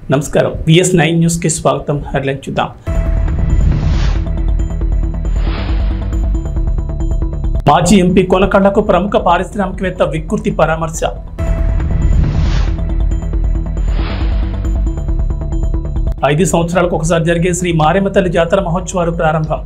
నమస్కారం VS nine న్యూస్కి స్వాగతం హెడ్లైన్ చూద్దాం మాజీ ఎంపీ కొనకళ్లకు ప్రముఖ పారిశ్రామికవేత్త వికృతి పరామర్శ ఐదు సంవత్సరాలకు ఒకసారి జరిగే శ్రీ మారేమ తల్లి జాతర మహోత్సవాలు ప్రారంభం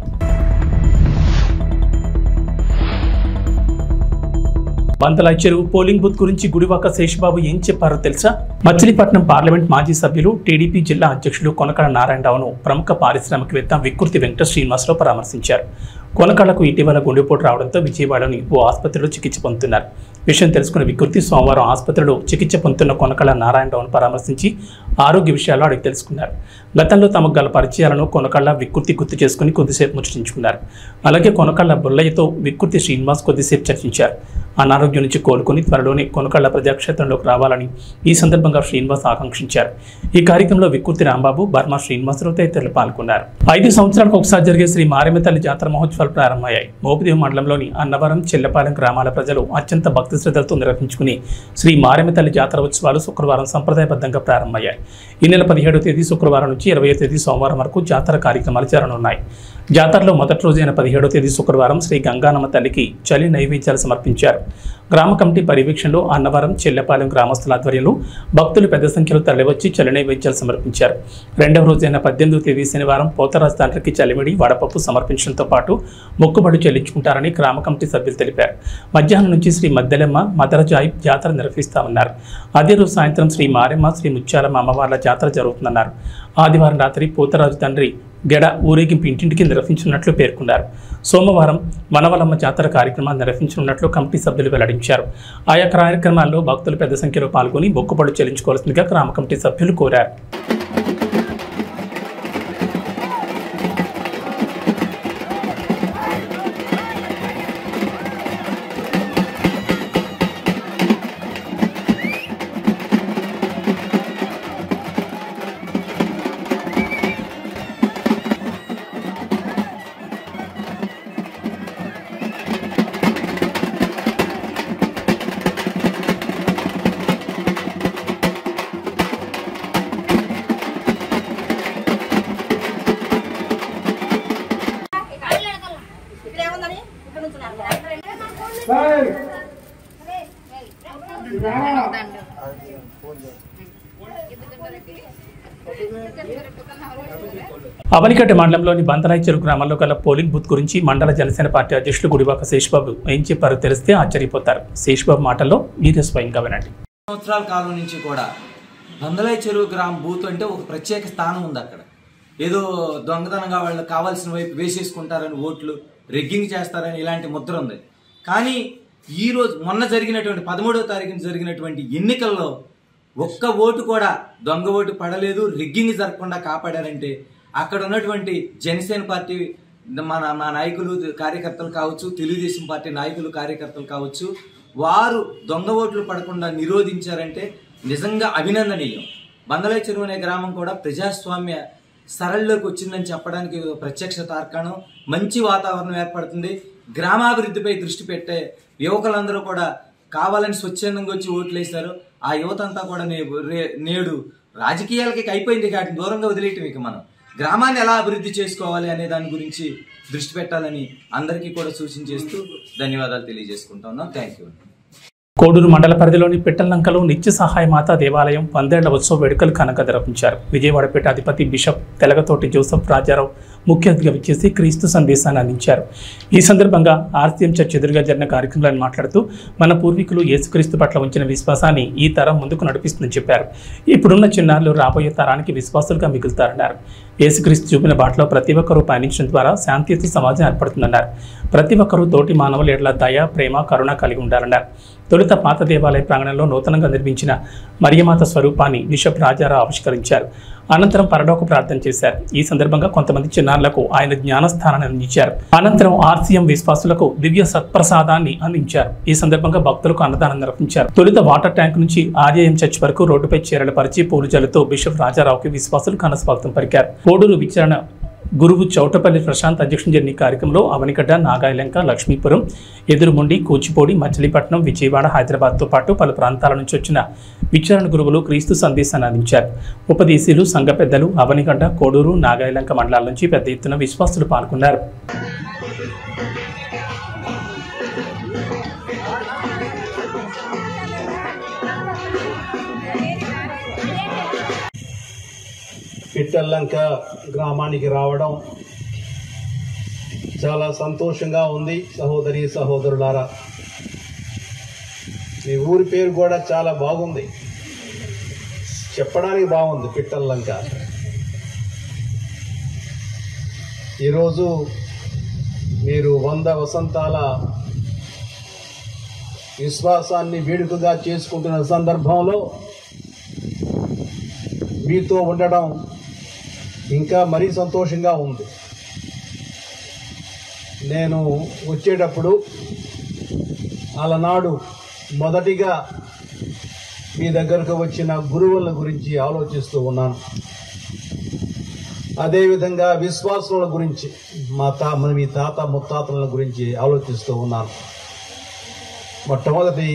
బంతలాయ్ చెరువు పోలింగ్ బూత్ గురించి గుడివాక శేషబాబు ఏం చెప్పారో తెలుసా మచిలీపట్నం పార్లమెంట్ మాజీ సభ్యులు టీడీపీ జిల్లా అధ్యక్షులు కొనకళ నారాయణరావును ప్రముఖ పారిశ్రామికవేత్త వికృతి వెంకట శ్రీనివాసరావు పరామర్శించారు కొనకళకు ఇటీవల గుండెపోటు రావడంతో విజయవాడలోని ఓ ఆసుపత్రిలో చికిత్స పొందుతున్నారు విషయం తెలుసుకున్న వికృతి సోమవారం ఆసుపత్రిలో చికిత్స పొందుతున్న కొనకళ నారాయణరావును పరామర్శించి ఆరోగ్య విషయాలు అడిగి తెలుసుకున్నారు గతంలో తమకు గల పరిచయాలను కొనకళ్ళ వికృతి గుర్తు చేసుకుని కొద్దిసేపు ముచ్చటించుకున్నారు అలాగే కొనకళ్ళ బుల్లయ్యతో వికృతి శ్రీనివాస్ కొద్దిసేపు చర్చించారు అనారోగ్యం నుంచి కోలుకొని త్వరలోనే కొనకళ్ళ ప్రజాక్షేత్రంలోకి రావాలని ఈ సందర్భంగా శ్రీనివాస్ ఆకాంక్షించారు ఈ కార్యక్రమంలో వికృతి రాంబాబు బర్మా శ్రీనివాసరావు తదితరులు పాల్గొన్నారు ఐదు సంవత్సరాలకు ఒకసారి జరిగే శ్రీ మారేమ తల్లి జాతర మహోత్సవాలు ప్రారంభమయ్యాయి మోపిదేవి మండలంలోని అన్నవరం చెల్లపాలెం గ్రామాల ప్రజలు అత్యంత భక్తి శ్రద్ధలతో నిర్వహించుకుని శ్రీ మారేమ తల్లి జాతర ఉత్సవాలు శుక్రవారం సంప్రదాయబద్ధంగా ప్రారంభమయ్యాయి ఈ నెల పదిహేడవ తేదీ శుక్రవారం నుంచి ఇరవై తేదీ సోమవారం వరకు జాతర కార్యక్రమాలు జరగనున్నాయి జాతరలో మొదటి రోజైన పదిహేడవ తేదీ శుక్రవారం శ్రీ గంగానమ్మ తల్లికి చలి నైవేద్యాలు సమర్పించారు గ్రామ కమిటీ పర్యవేక్షణలో అన్నవరం చెల్లెపాలెం గ్రామస్తుల ఆధ్వర్యంలో భక్తులు పెద్ద సంఖ్యలో తరలివచ్చి చలి నైవేద్యాలు సమర్పించారు రెండవ రోజైన పద్దెనిమిదవ తేదీ శనివారం పోతరాజు తండ్రికి చలిమిడి వడపప్పు సమర్పించడంతో పాటు మొక్కుబడి చెల్లించుకుంటారని గ్రామ కమిటీ సభ్యులు తెలిపారు మధ్యాహ్నం నుంచి శ్రీ మద్దెలమ్మ మదరజాయి జాతర నిర్వహిస్తామన్నారు అదే రోజు సాయంత్రం శ్రీ మారెమ్మ శ్రీ ముత్యాలమ్మ అమ్మవార్ల జాతర జరుగుతుందన్నారు ఆదివారం రాత్రి పోతరాజు తండ్రి గెడ ఊరేగింపు ఇంటింటికి నిర్వహించనున్నట్లు పేర్కొన్నారు సోమవారం వనవలమ్మ జాతర కార్యక్రమాన్ని నిర్వహించనున్నట్లు కమిటీ సభ్యులు వెల్లడించారు ఆయా కార్యక్రమాల్లో భక్తులు పెద్ద సంఖ్యలో పాల్గొని మొక్కుబడులు చెల్లించుకోవాల్సిందిగా గ్రామ కమిటీ సభ్యులు కోరారు ఇక్కడ ఏముందని ఇక్కడ నుంచున్నారు అవనికట్ట మండలంలోని బంతరాయి చెరువు గ్రామంలో గల పోలింగ్ బూత్ గురించి మండల జనసేన పార్టీ అధ్యక్షులు గుడివాక శేషబాబు ఏం చెప్పారో తెలిస్తే ఆశ్చర్యపోతారు శేషబాబు మాటల్లో మీరే స్వయంగా వినండి సంవత్సరాల కాలం నుంచి కూడా బందలాయి చెరువు గ్రామ బూత్ అంటే ఒక ప్రత్యేక స్థానం ఉంది అక్కడ ఏదో దొంగతనంగా వాళ్ళు కావాల్సిన వైపు వేసేసుకుంటారని ఓట్లు రెగ్గింగ్ చేస్తారని ఇలాంటి ముద్ర ఉంది కానీ ఈ రోజు మొన్న జరిగినటువంటి పదమూడవ తారీఖున జరిగినటువంటి ఎన్నికల్లో ఒక్క ఓటు కూడా దొంగ ఓటు పడలేదు రిగ్గింగ్ జరగకుండా కాపాడారంటే అక్కడ ఉన్నటువంటి జనసేన పార్టీ మన మా నాయకులు కార్యకర్తలు కావచ్చు తెలుగుదేశం పార్టీ నాయకులు కార్యకర్తలు కావచ్చు వారు దొంగ ఓట్లు పడకుండా నిరోధించారంటే నిజంగా అభినందనీయం బందలై చెరువు అనే గ్రామం కూడా ప్రజాస్వామ్య సరళిలోకి వచ్చిందని చెప్పడానికి ఇది ఒక ప్రత్యక్ష తార్కాణం మంచి వాతావరణం ఏర్పడుతుంది గ్రామాభివృద్ధిపై దృష్టి పెట్టే యువకులందరూ కూడా కావాలని స్వచ్ఛందంగా వచ్చి ఓట్లు వేశారు ఆ యువత అంతా కూడా నే- రే- నేడు రాజకీయాలకి అయిపోయింది వాటిని దూరంగా వదిలేయటం ఇక మనం గ్రామాన్ని ఎలా అభివృద్ధి చేసుకోవాలి అనే దాని గురించి దృష్టి పెట్టాలని అందరికీ కూడా సూచన చేస్తూ ధన్యవాదాలు తెలియజేసుకుంటా ఉన్నాం థ్యాంక్ యూ కోడూరు మండల పరిధిలోని పిట్టలంకలో నిత్య సహాయ మాతా దేవాలయం వందేళ్ల ఉత్సవ వేడుకలు ఘనంగా నిర్వహించారు విజయవాడపేట అధిపతి బిషప్ తెలగతోటి జోసఫ్ రాజారావు ముఖ్య అతిథిగా విచ్చేసి క్రీస్తు సందేశాన్ని అందించారు ఈ సందర్భంగా ఆర్సీఎం చర్చ్ ఎదురుగా జరిగిన కార్యక్రమంలో ఆయన మాట్లాడుతూ మన పూర్వీకులు యేసుక్రీస్తు పట్ల ఉంచిన విశ్వాసాన్ని ఈ తరం ముందుకు నడిపిస్తుందని చెప్పారు ఇప్పుడున్న చిన్నారులు రాబోయే తరానికి విశ్వాసులుగా మిగులుతారన్నారు యేసుక్రీస్తు చూపిన బాటలో ప్రతి ఒక్కరూ పయనించడం ద్వారా శాంతియుత సమాజం ఏర్పడుతుందన్నారు ప్రతి ఒక్కరూ తోటి మానవుల ఎడల దయ ప్రేమ కరుణ కలిగి ఉండాలన్నారు తొలుత పాత దేవాలయ ప్రాంగణంలో నూతనంగా నిర్మించిన మరియమాత స్వరూపాన్ని బిషప్ రాజారావు ఆవిష్కరించారు అనంతరం పరలోక ప్రార్థన చేశారు ఈ సందర్భంగా కొంతమంది చిన్నారులకు ఆయన జ్ఞానస్థానాన్ని అందించారు అనంతరం ఆర్సీఎం విశ్వాసులకు దివ్య సత్ప్రసాదాన్ని అందించారు ఈ సందర్భంగా భక్తులకు అన్నదానం నిర్వహించారు తొలుత వాటర్ ట్యాంక్ నుంచి ఆర్యఎం చర్చ్ వరకు రోడ్డుపై చీరలు పరిచి పూలు జల్లుతూ బిషప్ రాజారావుకి విశ్వాసులు ఘన స్వాగతం పలికారు కోడూరు విచారణ గురువు చౌటపల్లి ప్రశాంత్ అధ్యక్షం జరిగిన ఈ కార్యక్రమంలో అవనిగడ్డ నాగాయలంక లక్ష్మీపురం ఎదురుముండి కూచిపూడి మచిలీపట్నం విజయవాడ హైదరాబాద్తో పాటు పలు ప్రాంతాల నుంచి వచ్చిన విచారణ గురువులు క్రీస్తు సందేశాన్ని అందించారు ఉపదేశీలు సంఘ పెద్దలు అవనిగడ్డ కోడూరు నాగాయలంక మండలాల నుంచి పెద్ద ఎత్తున విశ్వాసులు పాల్గొన్నారు పిట్టల్లంక గ్రామానికి రావడం చాలా సంతోషంగా ఉంది సహోదరి సహోదరులారా మీ ఊరి పేరు కూడా చాలా బాగుంది చెప్పడానికి బాగుంది పిట్టల్లంక ఈరోజు మీరు వంద వసంతాల విశ్వాసాన్ని వేడుకగా చేసుకుంటున్న సందర్భంలో మీతో ఉండడం ఇంకా మరీ సంతోషంగా ఉంది నేను వచ్చేటప్పుడు అలనాడు మొదటిగా మీ దగ్గరకు వచ్చిన గురువుల గురించి ఆలోచిస్తూ ఉన్నాను అదేవిధంగా విశ్వాసుల గురించి మా తా మన మీ తాత ముత్తాతల గురించి ఆలోచిస్తూ ఉన్నాను మొట్టమొదటి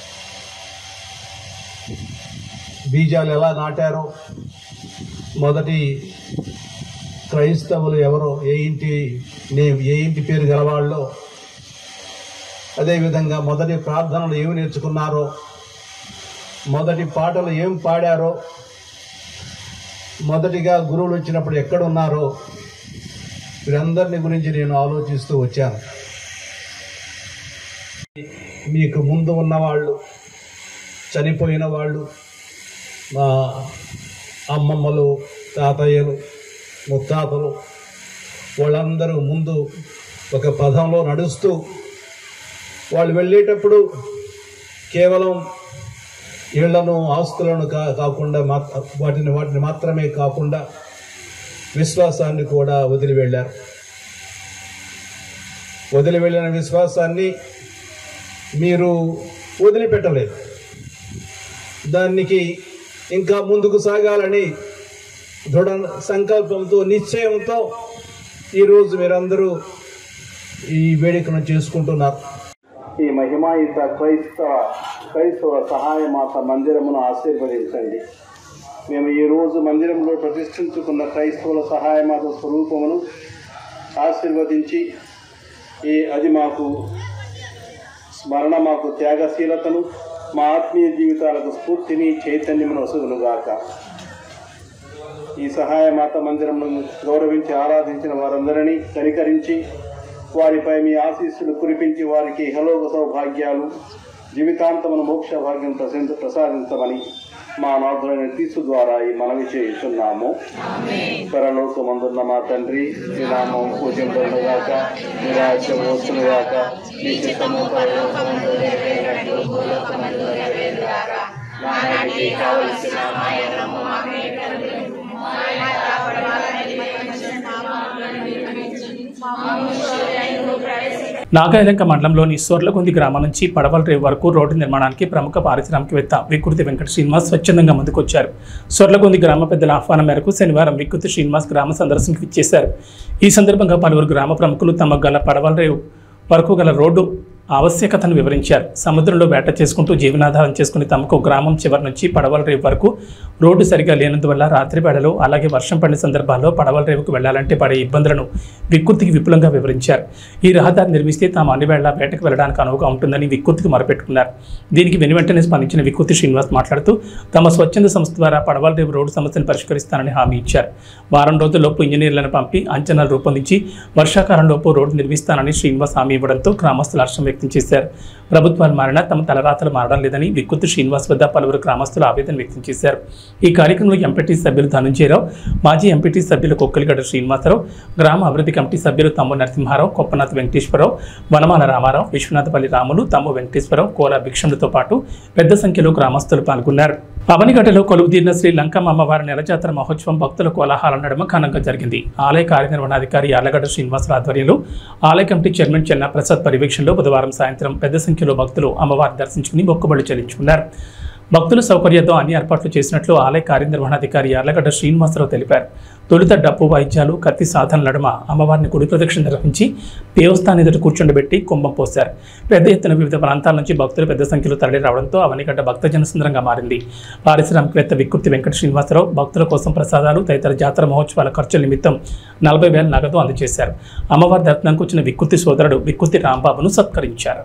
బీజాలు ఎలా నాటారో మొదటి క్రైస్తవులు ఎవరో ఏ ఇంటి నే- ఏ ఇంటి పేరు గలవాళ్ళో అదేవిధంగా మొదటి ప్రార్థనలు ఏమి నేర్చుకున్నారో మొదటి పాటలు ఏం పాడారో మొదటిగా గురువులు వచ్చినప్పుడు ఎక్కడున్నారో వీరందరిని గురించి నేను ఆలోచిస్తూ వచ్చాను మీకు ముందు ఉన్నవాళ్ళు చనిపోయిన వాళ్ళు మా అమ్మమ్మలు తాతయ్యలు ముత్తాతలు వాళ్ళందరూ ముందు ఒక పదంలో నడుస్తూ వాళ్ళు వెళ్ళేటప్పుడు కేవలం ఇళ్లను ఆస్తులను కా కాకుండా మాత్- వాటిని వాటిని మాత్రమే కాకుండా విశ్వాసాన్ని కూడా వదిలి వెళ్ళారు వదిలి వెళ్ళిన విశ్వాసాన్ని మీరు వదిలిపెట్టలేదు దానికి ఇంకా ముందుకు సాగాలని దృఢ సంకల్పంతో నిశ్చయంతో ఈరోజు మీరందరూ ఈ వేడుకను చేసుకుంటున్నారు ఈ మహిమాయుత క్రైస్తవ క్రైస్తవ సహాయమాత మందిరమును ఆశీర్వదించండి మేము ఈ రోజు మందిరంలో ప్రతిష్ఠించుకున్న క్రైస్తవుల సహాయమాత స్వరూపమును ఆశీర్వదించి ఈ అది మాకు స్మరణ మాకు త్యాగశీలతను మా ఆత్మీయ జీవితాలకు స్ఫూర్తిని చైతన్యమును వసగునుగాక ఈ సహాయ మాత మందిరమును గౌరవించి ఆరాధించిన వారందరినీ కనికరించి వారిపై మీ ఆశీస్సులు కురిపించి వారికి ఇహలోక సౌభాగ్యాలు జీవితాంతమును మోక్ష భాగ్యం ప్రసింద ప్రసాదించమని మా నాథులైన తీసు ద్వారా ఈ మనవి చేస్తున్నాము పరలోకమందున్న మా తండ్రి మీ నామం పూజింపడుగాక మీ రాజ్యం వస్తునుగాక మీ చిత్తము పరలోకమందు నెరవేరినట్లు భూలోకమందు నెరవేరుగాక. నానాటికి కావలసిన మా అన్నము మాకు నేర్పండి. మా అపరాధాలను మన్నించండి. మా పాపములను క్షమించండి. మా మోక్షంలో ప్రవేశించండి. నాగాయలంక మండలంలోని సోర్లగుంది గ్రామం నుంచి పడవల రేవు వరకు రోడ్డు నిర్మాణానికి ప్రముఖ పారిశ్రామికవేత్త వికృతి వెంకట శ్రీనివాస్ స్వచ్ఛందంగా ముందుకొచ్చారు సోర్లగుంది గ్రామ పెద్దల ఆహ్వానం మేరకు శనివారం వికృతి శ్రీనివాస్ గ్రామ సందర్శనకు ఇచ్చేశారు ఈ సందర్భంగా పలువురు గ్రామ ప్రముఖులు తమ గల పడవల రేవు వరకు గల రోడ్డు ఆవశ్యకతను వివరించారు సముద్రంలో వేట చేసుకుంటూ జీవనాధారం చేసుకుని తమకు గ్రామం చివరి నుంచి పడవల రేవు వరకు రోడ్డు సరిగా లేనందువల్ల రాత్రి వేళలో అలాగే వర్షం పడిన సందర్భాల్లో పడవల రేవుకు వెళ్లాలంటే పడే ఇబ్బందులను వికృతికి విపులంగా వివరించారు ఈ రహదారి నిర్మిస్తే తాము అన్ని వేళ వేటకు వెళ్ళడానికి అనువుగా ఉంటుందని వికృతికి మొరపెట్టుకున్నారు దీనికి వెను వెంటనే స్పందించిన వికృతి శ్రీనివాస్ మాట్లాడుతూ తమ స్వచ్ఛంద సంస్థ ద్వారా పడవల రేవు రోడ్డు సమస్యను పరిష్కరిస్తానని హామీ ఇచ్చారు వారం రోజుల్లోపు ఇంజనీర్లను పంపి అంచనాలు రూపొందించి వర్షాకాలంలోపు రోడ్డు నిర్మిస్తానని శ్రీనివాస్ హామీ ఇవ్వడంతో గ్రామస్తులు హర్షం వ్యక్తం చేశారు ప్రభుత్వాలు మారినా తమ తలరాతలు మారడం లేదని వికృతి శ్రీనివాస్ వద్ద పలువురు గ్రామస్తులు ఆవేదన వ్యక్తం చేశారు ఈ కార్యక్రమంలో ఎంపీటీ సభ్యులు ధనుంజయరావు మాజీ ఎంపీటీ సభ్యులు కొక్కలిగడ్డ శ్రీనివాసరావు గ్రామ అభివృద్ధి కమిటీ సభ్యులు తమ్ము నరసింహారావు కొప్పనాథ్ వెంకటేశ్వరరావు వనమాల రామారావు విశ్వనాథపల్లి రాములు తమ్ము వెంకటేశ్వరరావు కోల భిక్షములతో పాటు పెద్ద సంఖ్యలో గ్రామస్తులు పాల్గొన్నారు అవనిగడ్డలో కొలువుదీరిన శ్రీ లంకమ్మ అమ్మవారి నెలజాతర మహోత్సవం భక్తుల కోలాహలం నడుమ ఘనంగా జరిగింది ఆలయ కార్యనిర్వహణాధికారి యార్లగడ్డ శ్రీనివాసుల ఆధ్వర్యంలో ఆలయ కమిటీ చైర్మన్ చెన్నా ప్రసాద్ పర్యవేక్షణలో బుధవారం సాయంత్రం పెద్ద సంఖ్యలో భక్తులు అమ్మవారిని దర్శించుకుని మొక్కుబడులు చెల్లించుకున్నారు భక్తుల సౌకర్యంతో అన్ని ఏర్పాట్లు చేసినట్లు ఆలయ కార్యనిర్వహణాధికారి యార్లగడ్డ శ్రీనివాసరావు తెలిపారు తొలుత డప్పు వాయిద్యాలు కత్తి సాధన నడుమ అమ్మవారిని గుడి ప్రదక్షిణ నిర్వహించి దేవస్థానం ఎదుట కూర్చుండబెట్టి కుంభం పోశారు పెద్ద ఎత్తున వివిధ ప్రాంతాల నుంచి భక్తులు పెద్ద సంఖ్యలో తరలి రావడంతో అవనిగడ్డ భక్తజన సుందరంగా మారింది పారిశ్రామికవేత్త వికృతి వెంకట శ్రీనివాసరావు భక్తుల కోసం ప్రసాదాలు తదితర జాతర మహోత్సవాల ఖర్చుల నిమిత్తం నలభై వేల నగదు అందజేశారు అమ్మవారి దర్శనానికి వచ్చిన వికృతి సోదరుడు వికృతి రాంబాబును సత్కరించారు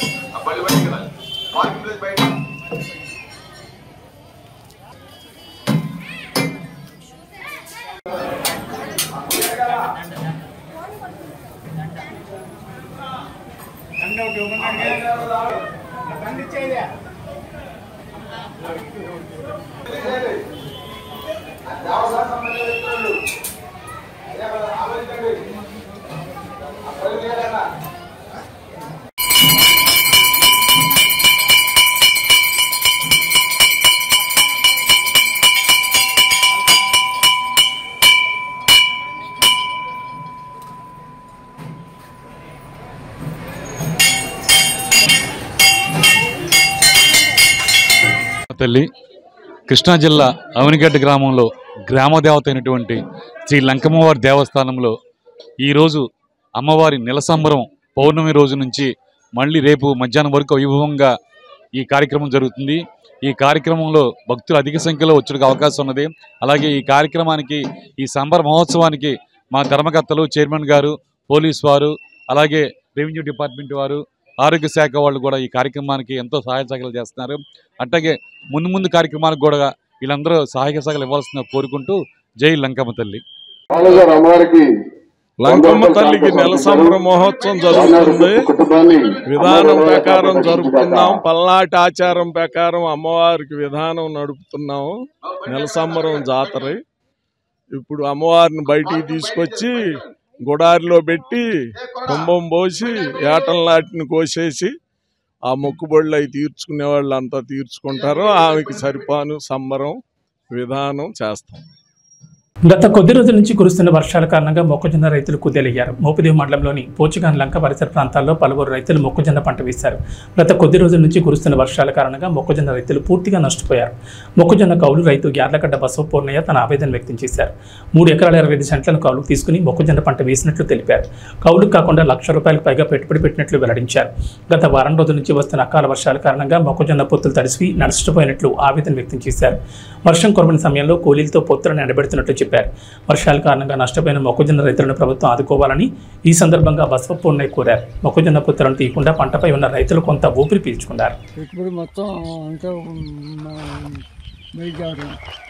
తల్లి కృష్ణా జిల్లా అవనిగడ్డ గ్రామంలో గ్రామదేవత అయినటువంటి శ్రీ లంకమ్మవారి దేవస్థానంలో ఈరోజు అమ్మవారి నిలసంబరం పౌర్ణమి రోజు నుంచి మళ్ళీ రేపు మధ్యాహ్నం వరకు వైభవంగా ఈ కార్యక్రమం జరుగుతుంది ఈ కార్యక్రమంలో భక్తులు అధిక సంఖ్యలో వచ్చేందుకు అవకాశం ఉన్నది అలాగే ఈ కార్యక్రమానికి ఈ సంబర మహోత్సవానికి మా ధర్మకర్తలు చైర్మన్ గారు పోలీస్ వారు అలాగే రెవెన్యూ డిపార్ట్మెంట్ వారు ఆరోగ్య శాఖ వాళ్ళు కూడా ఈ కార్యక్రమానికి ఎంతో సహాయ సహకారాలు చేస్తున్నారు అట్లాగే ముందు ముందు కార్యక్రమాలకు కూడా వీళ్ళందరూ సహాయక సహకారాలు ఇవ్వాల్సిన కోరుకుంటూ జై లంకమ్మ తల్లి బాలగారు అమ్మవారికి లంకమ్మ తల్లికి నెల సంబర మహోత్సవం జరుగుతుంది కుటుంబాన్ని విధానం ప్రకారం జరుపుతున్నాం పల్నాటి ఆచారం ప్రకారం అమ్మవారికి విధానం నడుపుతున్నాము నెల సంబరం జాతర ఇప్పుడు అమ్మవారిని బయటికి తీసుకొచ్చి గుడారిలో పెట్టి కుంభం పోసి ఏటంలాటిని కోసేసి ఆ మొక్కుబడులు అవి తీర్చుకునే వాళ్ళు అంతా తీర్చుకుంటారు ఆమెకి సరిపాను సంబరం విధానం చేస్తాం గత కొద్ది రోజుల నుంచి కురుస్తున్న వర్షాల కారణంగా మొక్కజొన్న రైతులు కుదేలయ్యారు మోపిదేవి మండలంలోని పోచుగాన్ లంక పరిసర ప్రాంతాల్లో పలువురు రైతులు మొక్కజొన్న పంట వేశారు గత కొద్ది రోజుల నుంచి కురుస్తున్న వర్షాల కారణంగా మొక్కజొన్న రైతులు పూర్తిగా నష్టపోయారు మొక్కజొన్న కౌలు రైతు యార్లగడ్డ బసవపూర్ణయ్య తన ఆవేదన వ్యక్తం చేశారు మూడు ఎకరాల ఇరవై ఐదు సెంట్లను కౌలు తీసుకుని మొక్కజొన్న పంట వేసినట్లు తెలిపారు కౌలుకు కాకుండా లక్ష రూపాయలకు పైగా పెట్టుబడి పెట్టినట్లు వెల్లడించారు గత వారం రోజుల నుంచి వస్తున్న అకాల వర్షాల కారణంగా మొక్కజొన్న పొత్తులు తడిసి నష్టపోయినట్లు ఆవేదన వ్యక్తం చేశారు వర్షం కురవని సమయంలో కూలీలతో పొత్తులను ఎండబెడుతున్నట్లు చెప్పారు వర్షాల కారణంగా నష్టపోయిన మొక్కజొన్న రైతులను ప్రభుత్వం ఆదుకోవాలని ఈ సందర్భంగా బసవపూర్ణయ్య కోరారు మొక్కజొన్న పొత్తులను తీయకుండా పంటపై ఉన్న రైతులు కొంత ఊపిరి పీల్చుకున్నారు పెట్టుబడి మొత్తం అంతా మెరిగారు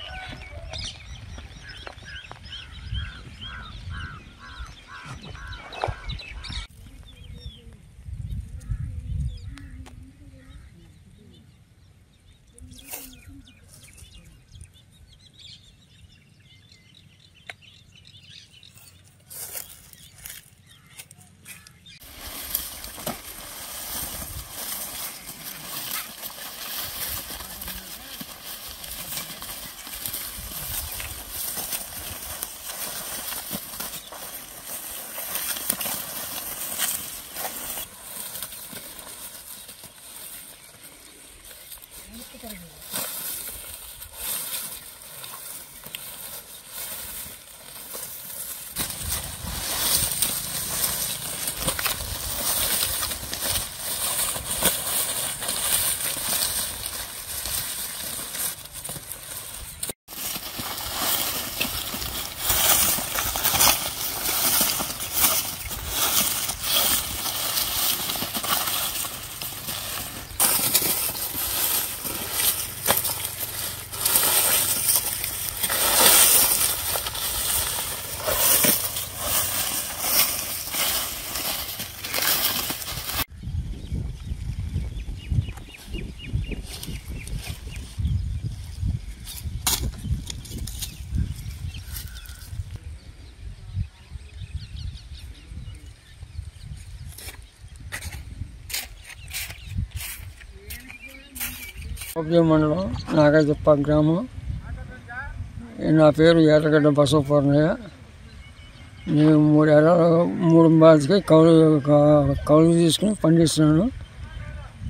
ఉపయోగ మండలం నాగాజప్ప గ్రామం నా పేరు ఎర్రగడ్డ బసవపూర్ణయ్య నేను మూడు ఎకరాలు మూడు బాధికి కౌలు క- కౌలు తీసుకుని పండిస్తున్నాను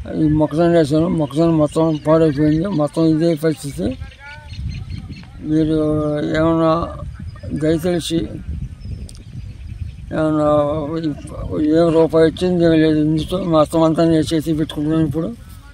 ఈ మొక్కజొన్న వేసాను మొక్కజొన్న మొత్తం పాడైపోయింది మొత్తం ఇదే పరిస్థితి మీరు ఏమైనా దయతలిసి ఏమన్నా ఏం రూపాయి వచ్చింది ఏం లేదు ఇందుతో మొత్తం అంతా నేను చేసి పెట్టుకుంటున్నాను ఇప్పుడు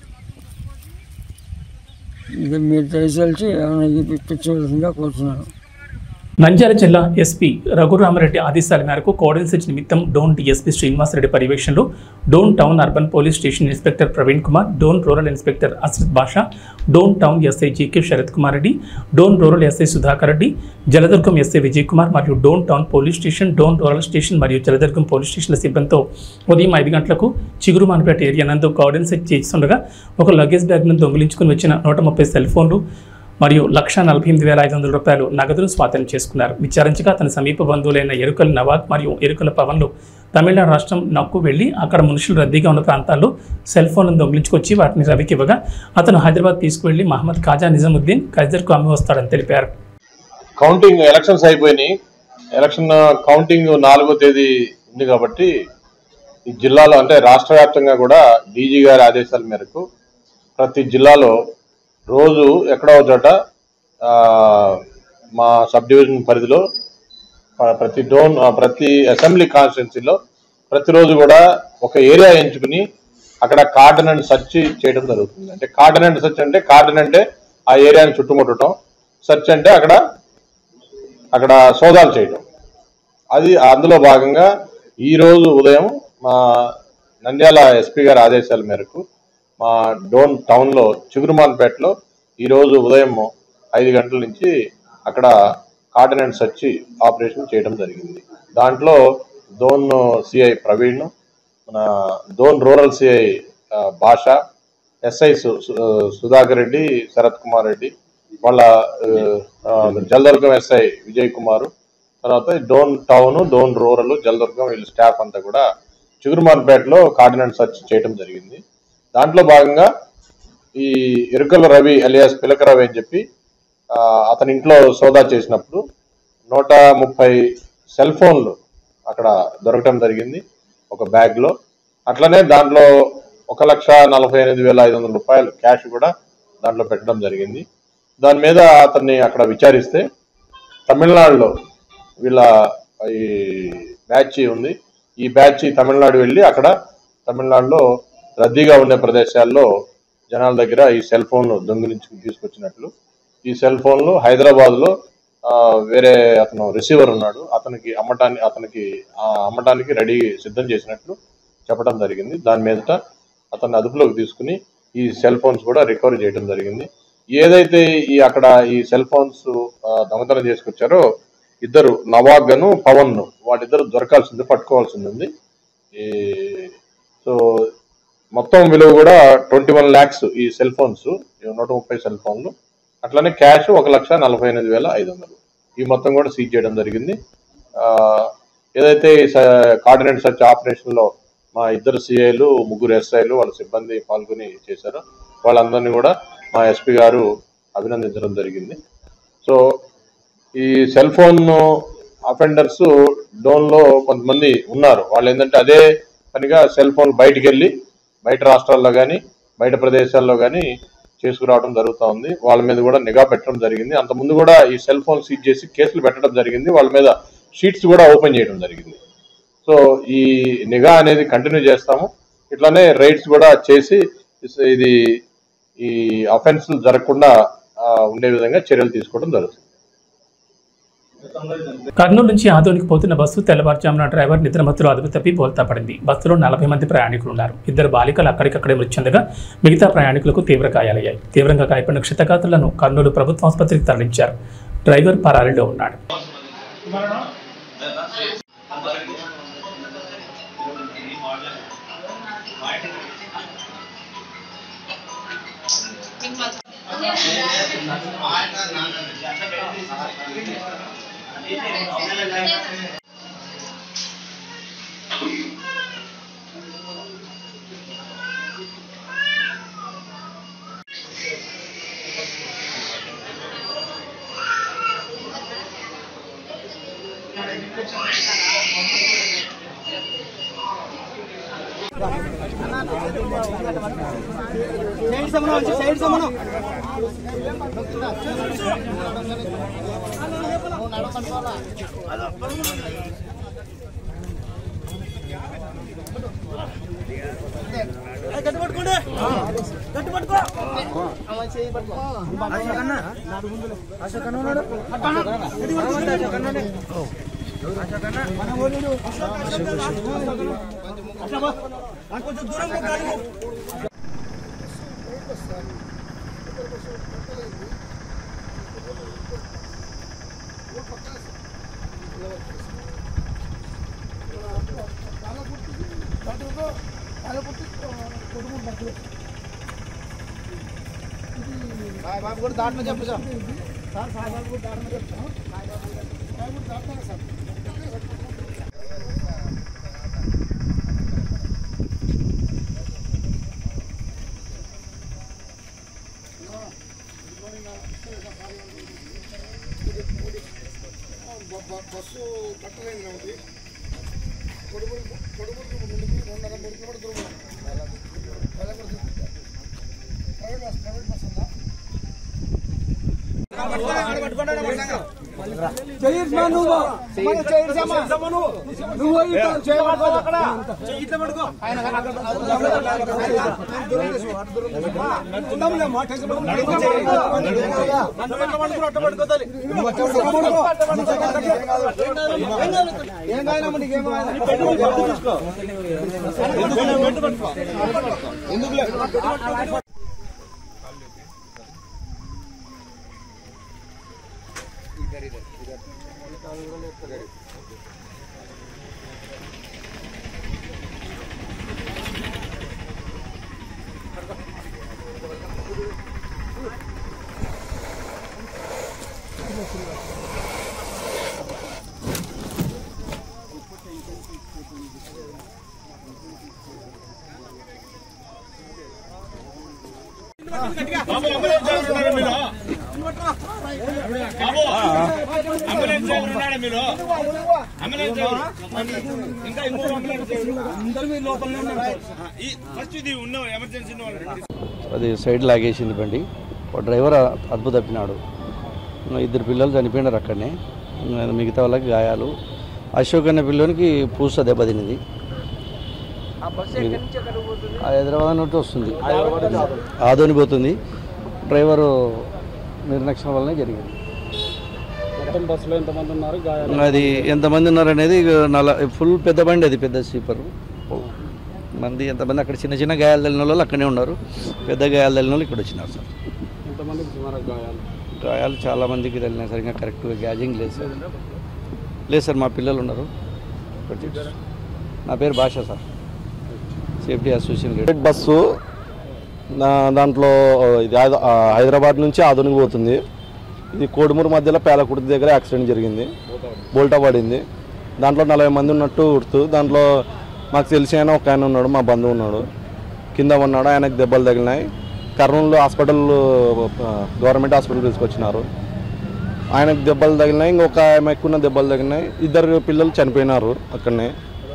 ఇది మీరు దయచేసి ఏమైనా ఇప్పించవలసిందిగా కోరుతున్నాను నంద్యాల జిల్లా ఎస్పీ రఘురామరెడ్డి ఆదేశాల మేరకు కోడెల్ సెర్చ్ నిమిత్తం డోన్ డీఎస్పీ శ్రీనివాసరెడ్డి పర్యవేక్షణలో Dhone town urban police station inspector Praveen Kumar Dhone rural inspector Asrat Basha Dhone town SI GK Sharath Kumar Reddy Dhone rural SI Sudhakar Reddy Jaladurgam SI Vijay Kumar మరియు Dhone town police station Dhone rural station మరియు జలదుర్గం పోలీస్ స్టేషన్ల సిబ్బందితో ఉదయం ఐదు గంటలకు చిగురుమానపేట ఏరియా నందు గార్డెన్ సెర్చ్ చేస్తుండగా ఒక లగేజ్ బ్యాగ్ను దొంగిలించుకుని వచ్చిన నూట ముప్పై సెల్ ఫోన్లు మరియు లక్ష నలభై ఎనిమిది వేల ఐదు వందల రూపాయలు నగదును స్వాధీనం చేసుకున్నారు విచారించగా అతని సమీప బంధువులైన ఎరుకల నవాబ్ మరియు ఎరుకల పవన్లు తమిళనాడు రాష్ట్రం నక్కు వెళ్లి అక్కడ మనుషులు రద్దీగా ఉన్న ప్రాంతాల్లో సెల్ ఫోన్లను దొంగిలించుకొచ్చి వాటిని రవికి ఇవ్వగా అతను హైదరాబాద్ తీసుకువెళ్లి మహమ్మద్ ఖాజా నిజాముద్దీన్ ఖైజర్కు అమ్మి వస్తాడని తెలిపారు కౌంటింగ్ ఎలక్షన్స్ అయిపోయినాయి ఎలక్షన్ కౌంటింగ్ నాలుగో తేదీ ఉంది కాబట్టి ఈ జిల్లాలో అంటే రాష్ట్ర వ్యాప్తంగా కూడా డీజీ గారి ఆదేశాల మేరకు ప్రతి జిల్లాలో రోజు ఎక్కడో ఒక చోట ఆ, మా సబ్ డివిజన్ పరిధిలో ఆ, ప్రతి డోన్ ఆ, ప్రతి అసెంబ్లీ కాన్స్టిట్యున్సీలో ప్రతిరోజు కూడా ఒక ఏరియా ఎంచుకుని అక్కడ కార్డన్ అండ్ సెర్చ్ చేయడం జరుగుతుంది అంటే కార్డన్ అండ్ సెర్చ్ అంటే కార్డన్ అంటే ఆ ఏరియాని చుట్టుముట్టడం సెర్చ్ అంటే అక్కడ అక్కడ సోదాలు చేయడం అది అందులో భాగంగా ఈ రోజు ఉదయం మా నంద్యాల ఎస్పీ గారి ఆదేశాల మేరకు మా డోన్ టౌన్లో చిగురుమాన్పేటలో ఈ రోజు ఉదయం ఐదు గంటల నుంచి అక్కడ కార్డినెంట్ సర్చ్ ఆపరేషన్ చేయడం జరిగింది దాంట్లో డోన్ సిఐ ప్రవీణ్ మన Dhone rural CI Basha SI సు- సు- సుధాకర్ రెడ్డి శరత్ కుమార్ రెడ్డి వాళ్ళ ఆ, జలదుర్గం ఎస్ఐ విజయ్ కుమార్ తర్వాత డోన్ టౌన్ డోన్ రూరల్ జలదుర్గం వీళ్ళ స్టాఫ్ అంతా కూడా చిగురుమాన్పేటలో కార్డినెంట్ సర్చ్ చేయడం జరిగింది దాంట్లో భాగంగా ఈ ఇరుకల రవి అలియాస్ పిలక రవి అని చెప్పి ఆ, అతని ఇంట్లో సోదా చేసినప్పుడు నూట ముప్పై సెల్ ఫోన్లు అక్కడ దొరకటం జరిగింది ఒక బ్యాగ్లో అట్లనే దాంట్లో ఒక లక్ష నలభై ఎనిమిది వేల ఐదు వందల రూపాయలు క్యాష్ కూడా దాంట్లో పెట్టడం జరిగింది దాని మీద అతన్ని అక్కడ విచారిస్తే తమిళనాడులో వీళ్ళ ఈ బ్యాచ్ ఉంది ఈ బ్యాచ్ తమిళనాడు వెళ్ళి అక్కడ తమిళనాడులో రద్దీగా ఉండే ప్రదేశాల్లో జనాల దగ్గర ఈ సెల్ ఫోన్లు దొంగిలించుకుని తీసుకొచ్చినట్లు ఈ సెల్ ఫోన్లు హైదరాబాద్లో ఆ, వేరే అతను రిసీవర్ ఉన్నాడు అతనికి అమ్మటానికి అతనికి ఆ, అమ్మటానికి రెడీ సిద్ధం చేసినట్లు చెప్పడం జరిగింది దాని మీదట అతన్ని అదుపులోకి తీసుకుని ఈ సెల్ ఫోన్స్ కూడా రికవరీ చేయడం జరిగింది ఏదైతే ఈ అక్కడ ఈ సెల్ ఫోన్స్ ఆ, దొంగతనం చేసుకొచ్చారో ఇద్దరు నవాగ్ను పవన్ వాటిద్దరు దొరకాల్సింది పట్టుకోవాల్సింది ఉంది ఈ సో మొత్తం విలువ కూడా ట్వంటీ వన్ ల్యాక్స్ ఈ సెల్ ఫోన్స్ నూట ముప్పై సెల్ ఫోన్లు అట్లనే క్యాష్ ఒక లక్ష నలభై ఎనిమిది వేల ఐదు వందలు ఈ మొత్తం కూడా సీజ్ చేయడం జరిగింది ఆ, ఏదైతే ఈ కార్డినేట్ సర్చ్ ఆపరేషన్లో మా ఇద్దరు సిఐలు ముగ్గురు ఎస్ఐలు వాళ్ళ సిబ్బంది పాల్గొని చేశారు వాళ్ళందరినీ కూడా మా ఎస్పీ గారు అభినందించడం జరిగింది సో ఈ సెల్ ఫోన్ అఫెండర్స్ డోన్లో కొంతమంది ఉన్నారు వాళ్ళు ఏంటంటే అదే పనిగా సెల్ ఫోన్ బయటికి వెళ్ళి బయట రాష్ట్రాల్లో కానీ బయట ప్రదేశాల్లో కానీ చేసుకురావడం జరుగుతూ ఉంది వాళ్ళ మీద కూడా నిఘా పెట్టడం జరిగింది అంత ముందు కూడా ఈ సెల్ ఫోన్ సీజ్ చేసి కేసులు పెట్టడం జరిగింది వాళ్ళ మీద షీట్స్ కూడా ఓపెన్ చేయడం జరిగింది సో ఈ నిఘా అనేది కంటిన్యూ చేస్తాము ఇట్లానే రైడ్స్ కూడా చేసి ఇది ఈ అఫెన్స్ జరగకుండా ఆ, ఉండే విధంగా చర్యలు తీసుకోవడం జరుగుతుంది కర్నూలు నుంచి ఆదోనికి పోతున్న బస్సు తెల్లవారుజామున డ్రైవర్ నిద్రమత్తులో అదుపు తప్పి బోల్తా పడింది బస్సులో నలభై మంది ప్రయాణికులు ఉన్నారు ఇద్దరు బాలికలు అక్కడికక్కడే మృతి చెందగా మిగతా ప్రయాణికులకు తీవ్ర గాయాలయ్యాయి తీవ్రంగా గాయపడిన క్షతగాతులను కర్నూలు ప్రభుత్వ ఆసుపత్రికి తరలించారు డ్రైవర్ పరారీలో ఉన్నాడు అది సైడ్ లాగేసింది బండి ఓ డ్రైవర్ అద్భుత తప్పినాడు ఇద్దరు పిల్లలు చనిపోయినారు అక్కడనే మిగతా వాళ్ళకి గాయాలు అశోక్ అనే పిల్లోనికి పూస దెబ్బతినింది హైదరాబాద్ నుండి వస్తుంది ఆదోని పోతుంది డ్రైవరు నిర్లక్ష్యం వల్లనే జరిగింది బస్సులో ఎంతమంది ఉన్నారు అది ఎంతమంది ఉన్నారు అనేది నల ఫుల్ పెద్ద బండి అది పెద్ద స్లీపర్ మంది ఎంతమంది అక్కడ చిన్న చిన్న గాయాలు తగిలిన వాళ్ళు అక్కడే ఉన్నారు పెద్ద గాయాలు తగిలిన వాళ్ళు ఇక్కడ వచ్చినారు సార్ ఎంతమందికి సుమారు గాయాలు గాయాలు చాలా మందికి తగిలినాయి సార్ ఇంకా కరెక్ట్గా గ్యాజింగ్ లేదు సార్ లేదు సార్ మా పిల్లలు ఉన్నారు ఒకటి. నా పేరు Basha sir safety association leader. Bus దా- దాంట్లో ఇది హైద- ఆ, హైదరాబాద్ నుంచి ఆధునిక పోతుంది ఇది కోడుమూరు మధ్యలో పేలకుర్తి దగ్గర యాక్సిడెంట్ జరిగింది బోల్టా పడింది దాంట్లో నలభై మంది ఉన్నట్టు గుర్తు దాంట్లో మాకు తెలిసి ఆయన ఒక ఆయన ఉన్నాడు మా బంధువు ఉన్నాడు కింద ఉన్నాడు ఆయనకు దెబ్బలు తగిలినాయి కర్నూలు హాస్పిటల్ ఆ, గవర్నమెంట్ హాస్పిటల్ తీసుకొచ్చినారు ఆయనకు దెబ్బలు తగిలినాయి ఇంకొక ఆమెకు ఉన్న దెబ్బలు తగిలినాయి ఇద్దరు పిల్లలు చనిపోయినారు అక్కడనే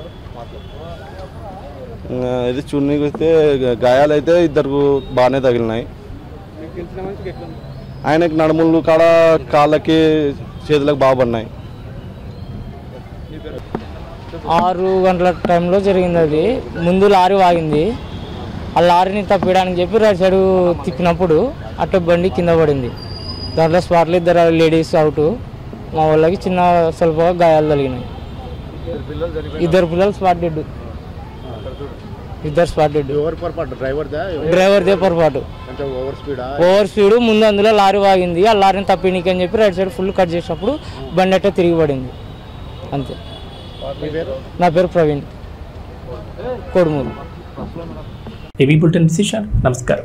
ఆ, ఇది చున్నీకి వస్తే గాయాలు అయితే ఇద్దరు బాగానే తగిలినాయి మీకు తెలిసిన మనిషికి ఎట్లా ఉంది? ఆయనకి నడుములు కాడ కాళ్ళకి చేతులకు బాగా పడినాయి ఆరు గంటల టైంలో జరిగింది అది ముందు లారీ వాగింది ఆ లారీని తప్పియడానికి చెప్పి రైట్ సైడ్ తిప్పినప్పుడు అటు బండి కింద పడింది దాంట్లో స్పాట్లో ఇద్దరు లేడీస్ అవుట్ మా వాళ్ళకి చిన్న స్వల్పగా గాయాలు తగిలినాయి ఇద్దరు పిల్లలు స్పాట్ డెడ్ ఇద్దరు స్పాట్ డెడ్ ఎవరి పొరపాటు డ్రైవర్దా డ్రైవర్దే పొరపాటు అంటే ఓవర్ స్పీడా ఓవర్ స్పీడ్ ముందు అందులో లారీ వాగింది ఆ లారీని తప్పినీకి అని చెప్పి రైట్ సైడ్ ఫుల్ కట్ చేసినప్పుడు బండి అట్టే తిరిగి పడింది అంతే నా పేరు ప్రవీణ్ కొడుమూరు ఏవీ బులెటిన్ విశేషాలు నమస్కారం